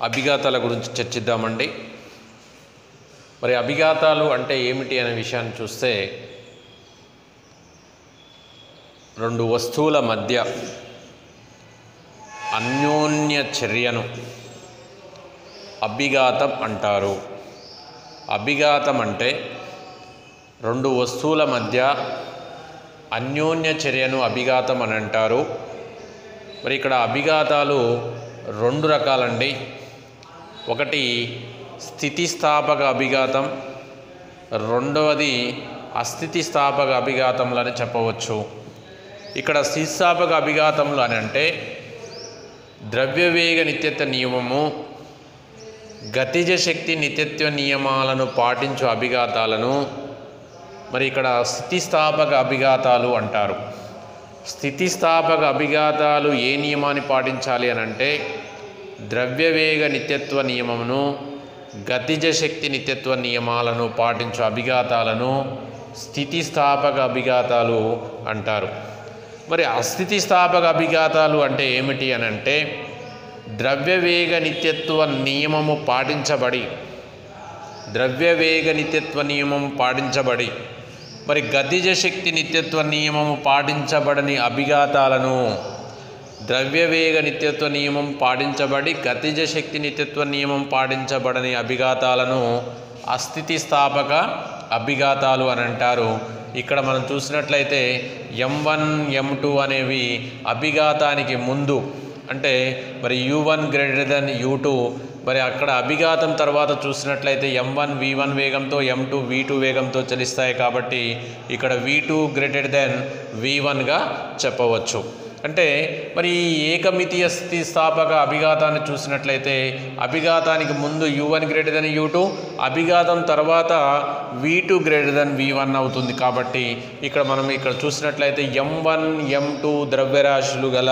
అభిఘాతాల గురించి చర్చిద్దామండి మరి అభిఘాతాలు అంటే ఏమిటి అనే విషయాన్ని చూస్తే రెండు వస్తువుల మధ్య అన్యోన్య చర్యను అభిఘాతం అంటారు అభిఘాతం అంటే రెండు వస్తువుల మధ్య అన్యోన్య చర్యను అభిఘాతం అని అంటారు మరి ఇక్కడ అభిఘాతాలు రెండు రకాలండి ఒకటి స్థితిస్థాపక అభిఘాతం రెండవది అస్థితిస్థాపక అభిఘాతములు అని చెప్పవచ్చు ఇక్కడ స్థితిస్థాపక అభిఘాతములు అని అంటే ద్రవ్యవేగ నిత్యత్వ నియమము గతిజ శక్తి నిత్యత్వ నియమాలను పాటించు అభిఘాతాలను మరి ఇక్కడ స్థితిస్థాపక అభిఘాతాలు అంటారు స్థితిస్థాపక అభిఘాతాలు ఏ నియమాన్ని పాటించాలి అని అంటే ద్రవ్యవేగ నిత్యత్వ నియమమును గతిజ శక్తి నిత్యత్వ నియమాలను పాటించు అభిఘాతాలను స్థితిస్థాపక అభిఘాతాలు అంటారు మరి అస్థితిస్థాపక అభిఘాతాలు అంటే ఏమిటి అని అంటే ద్రవ్యవేగ నిత్యత్వ నియమము పాటించబడి ద్రవ్యవేగ నిత్యత్వ నియమం పాటించబడి మరి గతిజ శక్తి నిత్యత్వ నియమము పాటించబడని అభిఘాతాలను ద్రవ్యవేగ నిత్యత్వ నియమం పాటించబడి గతిజ శక్తి నిత్యత్వ నియమం పాటించబడని అభిఘాతాలను అస్థితిస్థాపక అభిఘాతాలు అని అంటారు ఇక్కడ మనం చూసినట్లయితే ఎం వన్ ఎం టూ అనేవి అభిఘాతానికి ముందు అంటే మరి u one greater than u two మరి అక్కడ అభిఘాతం తర్వాత చూసినట్లయితే ఎం వన్ వి వన్ వేగంతో ఎం టూ వి టూ వేగంతో చలిస్తాయి కాబట్టి ఇక్కడ v two greater than v వన్గా చెప్పవచ్చు అంటే మరి ఈ ఏకమితీయ స్థితిస్థాపక అభిఘాతాన్ని చూసినట్లయితే అభిఘాతానికి ముందు u one greater than u two అభిఘాతం తర్వాత v two greater than v one అవుతుంది కాబట్టి ఇక్కడ మనం ఇక్కడ చూసినట్లయితే ఎం వన్ ఎం టూ ద్రవ్యరాశులు గల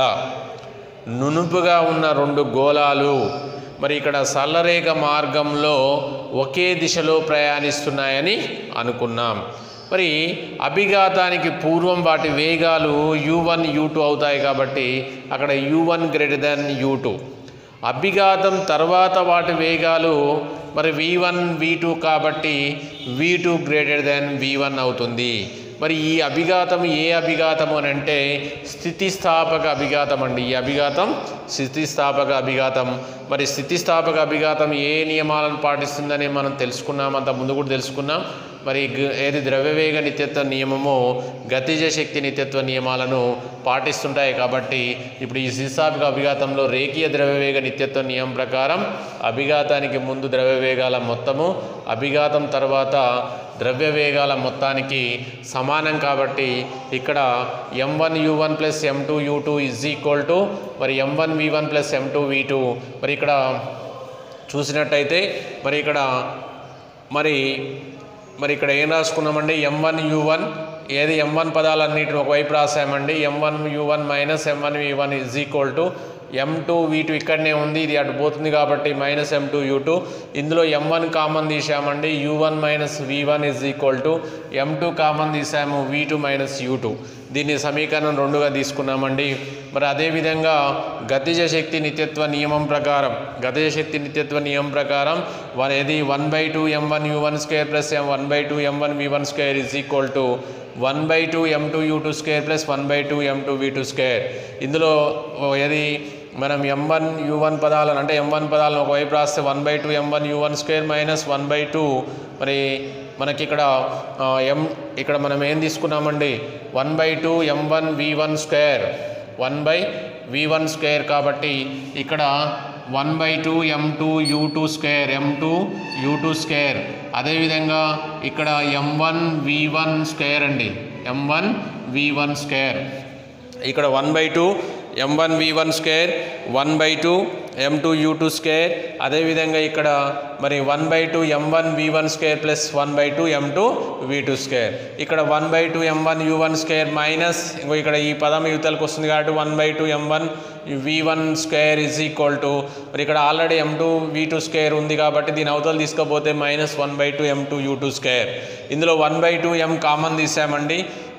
నునుపుగా ఉన్న రెండు గోళాలు మరి ఇక్కడ సల్లరేఖ మార్గంలో ఒకే దిశలో ప్రయాణిస్తున్నాయని అనుకున్నాం మరి అభిఘాతానికి పూర్వం వాటి వేగాలు యూ వన్ యూ టూ అవుతాయి కాబట్టి అక్కడ u one greater than u two అభిఘాతం తర్వాత వాటి వేగాలు మరి వి వన్ వి టూ కాబట్టి v two greater than v one అవుతుంది మరి ఈ అభిఘాతం ఏ అభిఘాతము అని అంటే స్థితిస్థాపక అభిఘాతం అండి ఈ అభిఘాతం స్థితిస్థాపక అభిఘాతం మరి స్థితిస్థాపక అభిఘాతం ఏ నియమాలను పాటిస్తుందని మనం తెలుసుకున్నాం అంత ముందు కూడా తెలుసుకున్నాం మరి గ- ఏది ద్రవ్యవేగ నిత్యత్వ నియమము గతిజ శక్తి నిత్యత్వ నియమాలను పాటిస్తుంటాయి కాబట్టి ఇప్పుడు ఈ స్థితిస్థాపక అభిఘాతంలో రేఖీయ ద్రవ్యవేగ నిత్యత్వ నియమం ప్రకారం అభిఘాతానికి ముందు ద్రవ్యవేగాల మొత్తము అభిఘాతం తర్వాత ద్రవ్య వేగాల మొత్తానికి సమానం కాబట్టి ఇక్కడ m one u one plus m two u two is equal to మరి m one v one plus m two v two మరి ఇక్కడ చూసినట్టయితే మరి ఇక్కడ మరి మరి ఇక్కడ ఏం రాసుకున్నామండి ఎం వన్ యూ వన్ ఏది ఎం వన్ పదాలన్నిటిని ఒకవైపు రాసామండి m one u one minus m one v one is equal to m two v two ఇక్కడనే ఉంది ఇది అటు పోతుంది కాబట్టి minus m two u two ఇందులో ఎం వన్ కామన్ తీసామండి u one minus v one is equal to m two common తీసాము v two minus u two దీన్ని సమీకరణం రెండుగా తీసుకున్నామండి మరి అదేవిధంగా గతిజ శక్తి నిత్యత్వ నియమం ప్రకారం గతిజ శక్తి నిత్యత్వ నియమం ప్రకారం వన్ ఏది one by two M one u one square plus m one by two M one v one square is equal to one by two m two u two square plus one by two m two v two square ఇందులో ఓ ఏది మనం ఎం one u one పదాలను అంటే ఎం one పదాలను ఒకవైపు రాస్తే one by two M one u one square minus one by two మరి మనకి ఇక్కడ ఆ, ఎం ఇక్కడ మనం ఏం తీసుకున్నామండి one by two M one v one square one by v one square కాబట్టి ఇక్కడ one by two m two u two square m two u two square అదేవిధంగా ఇక్కడ m one v one square అండి m one v one square ఇక్కడ one by two M one v one square one by two m two u two square అదేవిధంగా ఇక్కడ మరి one by two M one v one square plus one by two m two v two square ఇక్కడ one by two M one u one square minus ఇంకో ఇక్కడ ఈ పదం యువతలకు వస్తుంది కాబట్టి one by two M one v one square is equal to మరి ఇక్కడ already m two v two square ఉంది కాబట్టి దీని అవతల తీసుకపోతే minus one by two m two u two square ఇందులో one by two M common తీసామండి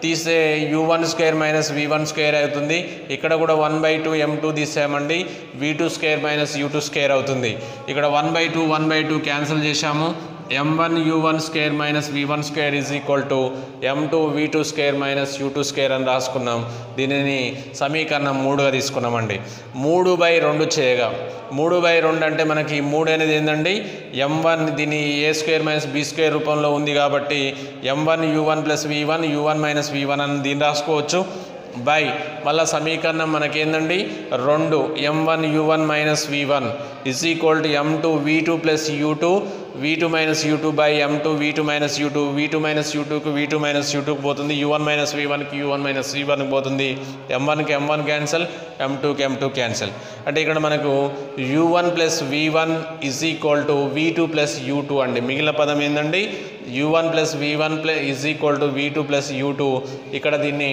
తీస్తే u one square minus v one square అవుతుంది ఇక్కడ కూడా one by two m two తీసామండి v two square minus u two square అవుతుంది ఇక్కడ one by two one by two cancel చేశాము m one u one square minus v one square is equal to m two v two square minus u two square అని రాసుకున్నాం దీనిని సమీకరణం మూడుగా తీసుకున్నామండి మూడు బై రెండు చేయగా మూడు బై రెండు అంటే మనకి మూడు అనేది ఏంటండి ఎం వన్ దీని a square minus b square రూపంలో ఉంది కాబట్టి m one u one plus v one u one minus v one అని దీన్ని రాసుకోవచ్చు బై మళ్ళా సమీకరణం మనకేందండి రెండు m one u one minus v one is equal to m two v two plus u two v two minus u two by m two v two minus u two v two minus u టూకు v two minus you టూకి పోతుంది you one minus వి వన్కి you one minus వి వన్కి పోతుంది ఎం వన్కి ఎం one cancel ఎం టూకి ఎం two cancel అంటే ఇక్కడ మనకు u one plus v one is equal to v two plus u two అండి మిగిలిన పదం ఏంటండి u one plus v one plus is equal to v two plus u two ఇక్కడ దీన్ని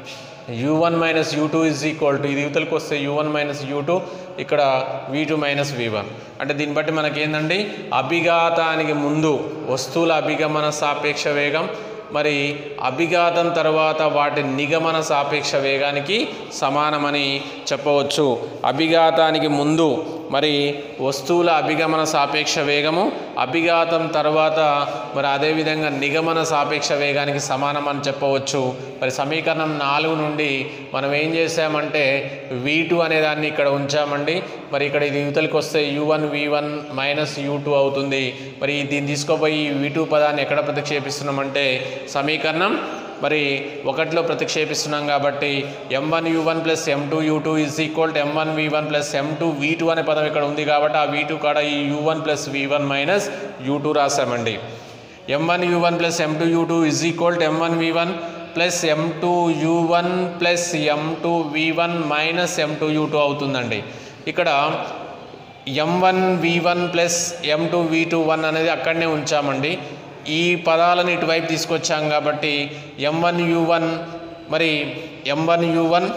u one minus u two is equal to ఇది యువతలకు వస్తే u one minus u two ఇక్కడ v two minus v one అంటే దీన్ని బట్టి మనకి ఏంటండి అభిఘాతానికి ముందు వస్తువుల అభిగమన సాపేక్ష వేగం మరి అభిఘాతం తర్వాత వాటి నిగమన సాపేక్ష వేగానికి సమానమని చెప్పవచ్చు అభిఘాతానికి ముందు మరి వస్తువుల అభిగమన సాపేక్ష వేగము అభిఘాతం తర్వాత మరి అదేవిధంగా నిగమన సాపేక్ష వేగానికి సమానం అని చెప్పవచ్చు మరి సమీకరణం నాలుగు నుండి మనం ఏం చేసామంటే వి టూ అనే దాన్ని ఇక్కడ ఉంచామండి మరి ఇక్కడ ఇది యువతలకి వస్తే u one v one minus u two అవుతుంది మరి దీన్ని తీసుకోపోయి వి టూ పదాన్ని ఎక్కడ ప్రతిక్షేపిస్తున్నామంటే సమీకరణం మరి ఒకటిలో ప్రతిక్షేపిస్తున్నాం కాబట్టి m one u one plus m two u two is equal to m one v one plus m two v two అనే పదం ఇక్కడ ఉంది కాబట్టి ఆ వి టూ కాడ ఈ u one plus v one minus u two రాసామండి m one u one plus m two u two is equal to m one v one plus m two u one plus m two we one minus m two u two అవుతుందండి ఇక్కడ m one v one plus m two v two one అనేది అక్కడనే ఉంచామండి ఈ పదాలను ఇటువైపు తీసుకొచ్చాం కాబట్టి m one u one మరి m one u one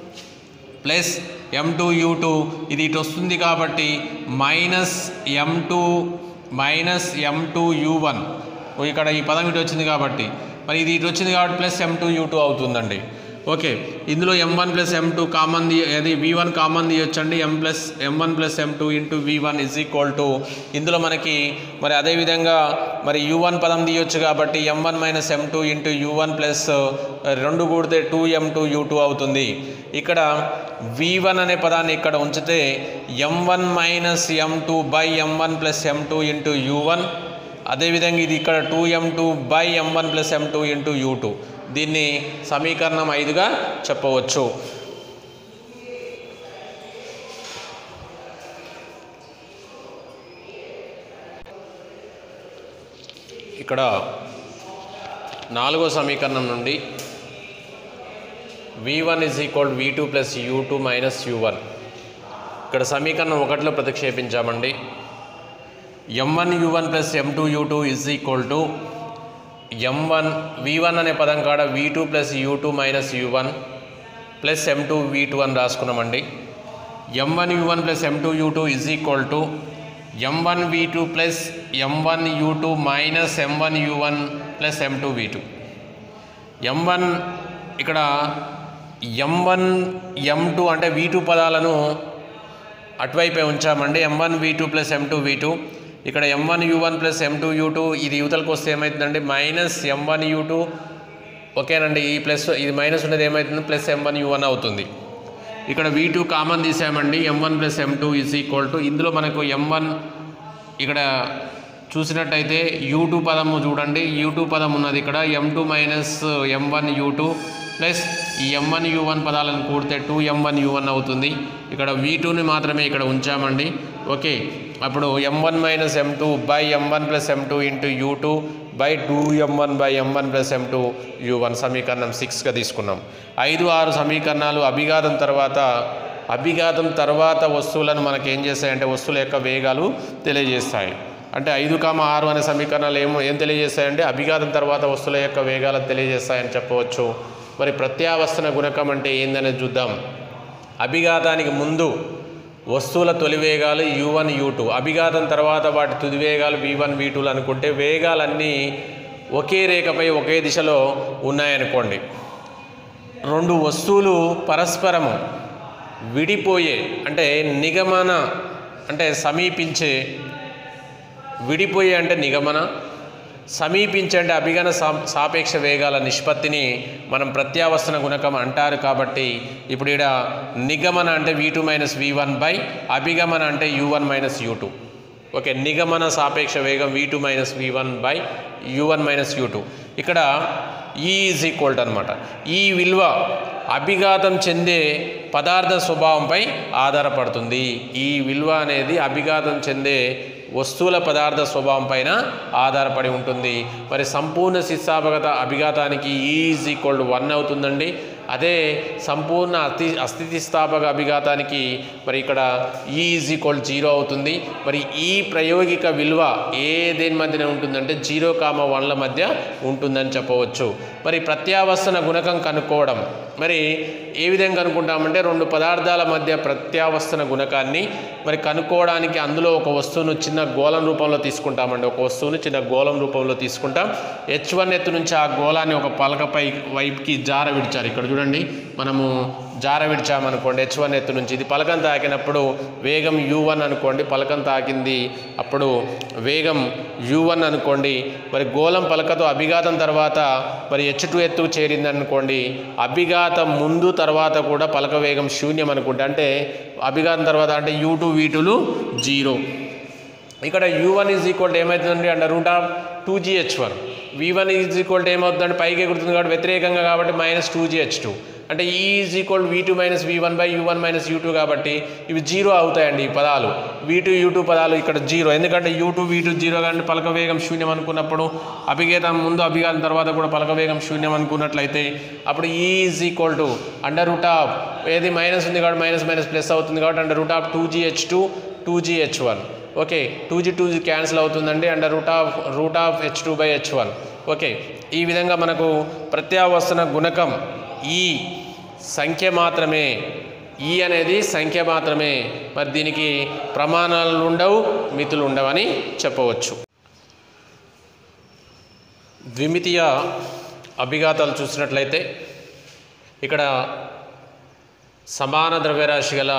plus m two u two ఇది ఇటు వస్తుంది కాబట్టి minus m two minus m two u one ఇక్కడ ఈ పదం ఇటు వచ్చింది కాబట్టి మరి ఇది ఇటు వచ్చింది కాబట్టి plus m two u two అవుతుందండి ఓకే ఇందులో m one plus m two common అది వి వన్ కామన్ తీయొచ్చండి m plus m one plus m two into v one is equal to ఇందులో మనకి మరి అదేవిధంగా మరి యూ వన్ పదం తీయొచ్చు కాబట్టి m one minus m two into u one plus రెండు కూడితే two m two u two అవుతుంది ఇక్కడ వి వన్ అనే పదాన్ని ఇక్కడ ఉంచితే m one minus m two by m one plus m two into u one అదేవిధంగా ఇది ఇక్కడ two m two by m one plus m two into u two దీన్ని సమీకరణం ఐదుగా చెప్పవచ్చు ఇక్కడ నాలుగో సమీకరణం నుండి v one is equal we two plus u two minus u one ఇక్కడ సమీకరణం ఒకటిలో ప్రతిక్షేపించామండి m one u one plus m two u two is equal to m one v one అనే పదం కాడ v two plus u two minus u one plus m two v two అని రాసుకున్నామండి m one u one plus m two u two is equal to m one v two plus m one u two minus m one u one plus m two v two M one ఇక్కడ m one ఎం two అంటే v two పదాలను అటువైపే ఉంచామండి m one v two plus m two v two ఇక్కడ m one u one plus m two u two ఇది యువతలకు వస్తే ఏమవుతుందండి minus m one u two ఓకేనండి ఈ ప్లస్ ఇది మైనస్ ఉన్నది ఏమవుతుంది plus m one u one అవుతుంది ఇక్కడ వి టూ కామన్ తీసామండి m one plus m two is equal to ఇందులో మనకు ఎం వన్ ఇక్కడ చూసినట్టయితే యూ టూ పదము చూడండి యూ టూ పదం ఉన్నది ఇక్కడ m two minus m one u two plus ఈ ఎం వన్ యూ వన్ పదాలను కూడితే టూ ఎం వన్ యూ వన్ అవుతుంది ఇక్కడ వీ టూని మాత్రమే ఇక్కడ ఉంచామండి ఓకే అప్పుడు m one minus m two by m one plus m two into u two by two M one by m one plus m two u one సమీకరణం సిక్స్గా తీసుకున్నాం ఐదు ఆరు సమీకరణాలు అభిఘాతం తర్వాత అభిఘాతం తర్వాత వస్తువులను మనకి ఏం చేస్తాయంటే వస్తువుల యొక్క వేగాలు తెలియజేస్తాయి అంటే ఐదు కామ ఆరు అనే సమీకరణాలు ఏమో ఏం తెలియజేస్తాయంటే అభిఘాతం తర్వాత వస్తువుల యొక్క వేగాలను తెలియజేస్తాయని చెప్పవచ్చు మరి ప్రత్యావస్తన గుణకం అంటే ఏందనేది చూద్దాం అభిఘాతానికి ముందు వస్తువుల తొలి వేగాలు యూ వన్ యూ టూ అభిఘాతం తర్వాత వాటి తుది వేగాలు వి వన్ వి టూలు అనుకుంటే వేగాలన్నీ ఒకే రేఖపై ఒకే దిశలో ఉన్నాయనుకోండి రెండు వస్తువులు పరస్పరము విడిపోయే అంటే నిగమన అంటే సమీపించే విడిపోయే అంటే నిగమన సమీపించే అంటే అభిగమ సా- సాపేక్ష వేగాల నిష్పత్తిని మనం ప్రత్యావర్తన గుణకం అంటారు కాబట్టి ఇప్పుడు ఇక్కడ నిగమన అంటే v two minus v one by అభిగమన అంటే u one minus u two okay నిగమన సాపేక్ష వేగం v two minus v one by u one minus u two ఇక్కడ ఈ ఈజ్ ఈక్వల్ అనమాట ఈ విలువ అభిఘాతం చెందే పదార్థ స్వభావంపై ఆధారపడుతుంది ఈ విలువ అనేది అభిఘాతం చెందే వస్తువుల పదార్థ స్వభావం పైన ఆధారపడి ఉంటుంది మరి సంపూర్ణ శిస్తాపగత అభిఘాతానికి ఈజ్ ఈక్వల్ టు వన్ అవుతుందండి అదే సంపూర్ణ అతి అస్థితిస్థాపక అభిఘాతానికి మరి ఇక్కడ ఈజ్ ఈక్వల్ జీరో అవుతుంది మరి ఈ ప్రయోగిక విలువ ఏ దేని మధ్యన ఉంటుందంటే జీరో కామ వన్ల మధ్య ఉంటుందని చెప్పవచ్చు మరి ప్రత్యావర్తన గుణకం కనుక్కోవడం మరి ఏ విధంగా కనుక్కుంటామంటే రెండు పదార్థాల మధ్య ప్రత్యావర్తన గుణకాన్ని మరి కనుక్కోవడానికి అందులో ఒక వస్తువును చిన్న గోళం రూపంలో తీసుకుంటామండి ఒక వస్తువును చిన్న గోళం రూపంలో తీసుకుంటాం హెచ్ వన్ ఎత్తు నుంచి ఆ గోళాన్ని ఒక పలకపై వైపుకి జార విడిచారు ఇక్కడ చూడండి మనము జార విడిచామనుకోండి హెచ్ వన్ ఎత్తు నుంచి ఇది పలకం తాకినప్పుడు వేగం యూ వన్ అనుకోండి పలకం తాకింది అప్పుడు వేగం యూ వన్ అనుకోండి మరి గోళం పలకతో అభిఘాతం తర్వాత మరి హెచ్ టూ ఎత్తు చేరింది అనుకోండి అభిఘాతం ముందు తర్వాత కూడా పలక వేగం శూన్యం అనుకుంటే అంటే అభిఘాతం తర్వాత అంటే యూ టూ వీ టూలు జీరో ఇక్కడ యూ వన్ ఈజ్ ఈక్వల్ ఏమవుతుందండి under root of two gh one v one is equal ఏమవుతుందంటే పైకి ఎగురుతుంది కాబట్టి వ్యతిరేకంగా కాబట్టి మైనస్ టూ జీహెచ్ టూ అంటే e is equal v two minus v one by u one minus u two కాబట్టి ఇవి జీరో అవుతాయండి ఈ పదాలు వీ టూ యూ టూ పదాలు ఇక్కడ జీరో ఎందుకంటే u two v two zero కానీ పలక వేగం శూన్యం అనుకున్నప్పుడు అభిగేతం ముందు అభిఘాతం తర్వాత కూడా పలక వేగం శూన్యం అనుకున్నట్లయితే అప్పుడు e is equal to under root of ఏది మైనస్ ఉంది కాబట్టి మైనస్ మైనస్ ప్లస్ అవుతుంది కాబట్టి under root of two gh two two gh one okay two g two g cancel అవుతుందండి under root of root of h two by h one okay ఈ విధంగా మనకు ప్రత్యావర్తన గుణకం ఈ సంఖ్య మాత్రమే ఈ అనేది సంఖ్య మాత్రమే మరి దీనికి ప్రమాణాలు ఉండవు మితులు ఉండవని చెప్పవచ్చు ద్విమితీయ అభిఘాతాలు చూసినట్లయితే ఇక్కడ సమాన ద్రవ్యరాశి గల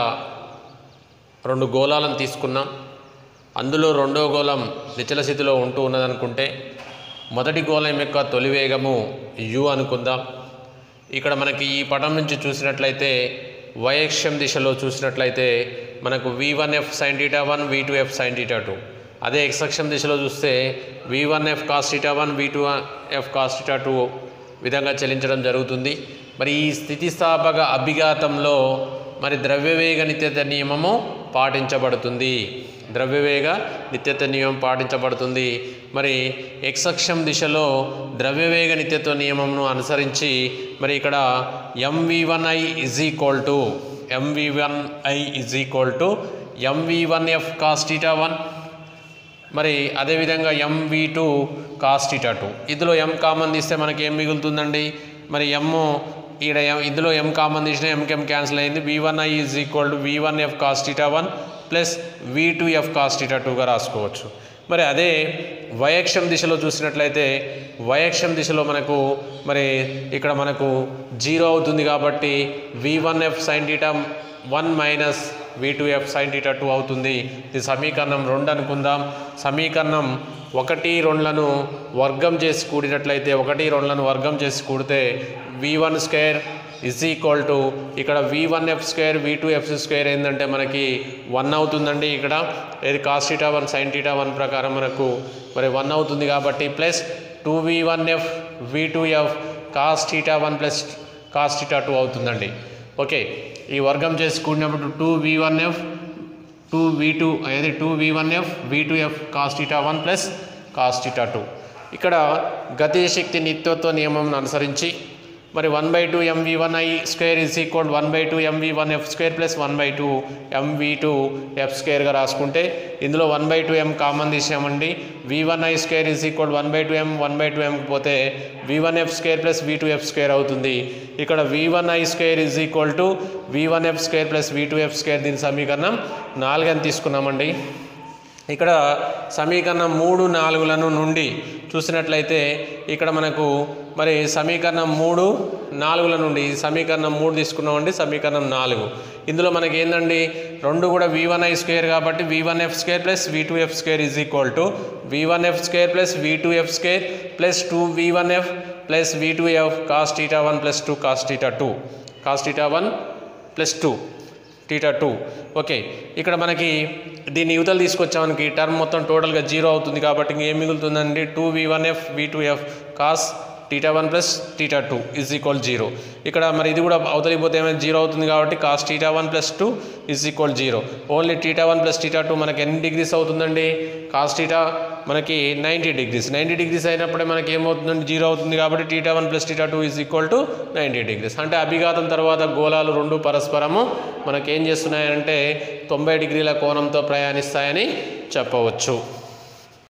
రెండు గోళాలను తీసుకున్నాం అందులో రెండో గోళం నిశ్చల స్థితిలో ఉంటూ ఉన్నదనుకుంటే మొదటి గోళం యొక్క తొలి వేగము యు అనుకుందాం ఇక్కడ మనకి ఈ పటం నుంచి చూసినట్లయితే వైఎక్ష్యం దిశలో చూసినట్లయితే మనకు v one f sine theta one v two f sine theta two అదే ఎక్సక్షం దిశలో చూస్తే v one f cos theta one v two F cos theta two విధంగా చెల్లించడం జరుగుతుంది మరి ఈ స్థితిస్థాపక అభిఘాతంలో మరి ద్రవ్యవేగ నిత్యత నియమము పాటించబడుతుంది ద్రవ్యవేగ నిత్యత నియమం పాటించబడుతుంది మరి ఎక్సక్షం దిశలో ద్రవ్యవేగ నిత్యత్వ నియమంను అనుసరించి మరి ఇక్కడ m v one i is equal to m v one i is equal to m v one f cos theta one మరి అదేవిధంగా ఎంవి టూ కాస్టీటా టూ ఇందులో ఎం కామన్ తీస్తే మనకి ఏం మిగులుతుందండి మరి ఎమ్ ఈడ ఎం ఇందులో ఎం కామన్ తీసిన ఎంకెం క్యాన్సిల్ అయింది v one i is equal to we one f cos theta one plus we two f cos theta టూగా రాసుకోవచ్చు మరి అదే వయక్షం దిశలో చూసినట్లయితే వయక్షం దిశలో మనకు మరి ఇక్కడ మనకు జీరో అవుతుంది కాబట్టి వి one f sine theta one minus v two f sine theta two అవుతుంది ఇది సమీకరణం రెండు అనుకుందాం సమీకరణం ఒకటి రెండులను వర్గం చేసి కూడినట్లయితే ఒకటి రెండులను వర్గం చేసి కూడితే v one square is equal to ఇక్కడ వి one F square v two F square ఏంటంటే మనకి వన్ అవుతుందండి ఇక్కడ ఇది cos theta one sine theta one ప్రకారం మనకు మరి వన్ అవుతుంది కాబట్టి ప్లస్ టూ వి వన్ ఎఫ్ వి two F cos theta one plus cos theta two అవుతుందండి ఓకే ఈ వర్గం చేసి కూడినప్పుడు టూ వి one f two v two అదే టూ వి వన్ ఎఫ్ వి two F cos theta one plus cos theta two ఇక్కడ గతిశక్తి శక్తి నిత్యత్వ నియమం అనుసరించి మరి one by two MV one I square is equal one by two MV one F square plus one by two MV two F స్క్వేర్గా రాసుకుంటే ఇందులో one by two M common తీసామండి V one I square is equal one by two M one by two M పోతే V one F square plus వి two F square అవుతుంది ఇక్కడ వి one I square is equal to we one F square plus we two F square దీని సమీకరణం నాలుగు అని తీసుకున్నామండి ఇక్కడ సమీకరణం మూడు నాలుగులను నుండి చూసినట్లయితే ఇక్కడ మనకు మరి సమీకరణం మూడు నాలుగుల నుండి ఈ సమీకరణం మూడు తీసుకున్నామండి సమీకరణం నాలుగు ఇందులో మనకి ఏందండి రెండు కూడా వి వన్ ఐ స్క్వేర్ కాబట్టి వి one F square plus we two F square is equal to we one F square plus we two F square plus two we one F plus we two F cos theta one plus two cos theta two cos theta one plus two theta two okay ఇక్కడ మనకి దీన్ని యువతలు తీసుకొచ్చామనికి term మొత్తం టోటల్గా zero అవుతుంది కాబట్టి ఇంకేం మిగులుతుందండి two we one F we two F cos theta one plus theta two is equal zero ఇక్కడ మరి ఇది కూడా అవతలికి పోతే ఏమైనా జీరో అవుతుంది కాబట్టి cos theta one plus two is equal zero only theta one plus theta two మనకి ఎన్ని డిగ్రీస్ అవుతుందండి కాస్ టీటా మనకి నైంటీ డిగ్రీస్ నైంటీ డిగ్రీస్ అయినప్పుడే మనకి ఏమవుతుందండి జీరో అవుతుంది కాబట్టి theta one plus theta two is equal to ninety degrees అంటే అభిఘాతం తర్వాత గోళాలు రెండు పరస్పరము మనకేం చేస్తున్నాయంటే తొంభై డిగ్రీల కోణంతో ప్రయాణిస్తాయని చెప్పవచ్చు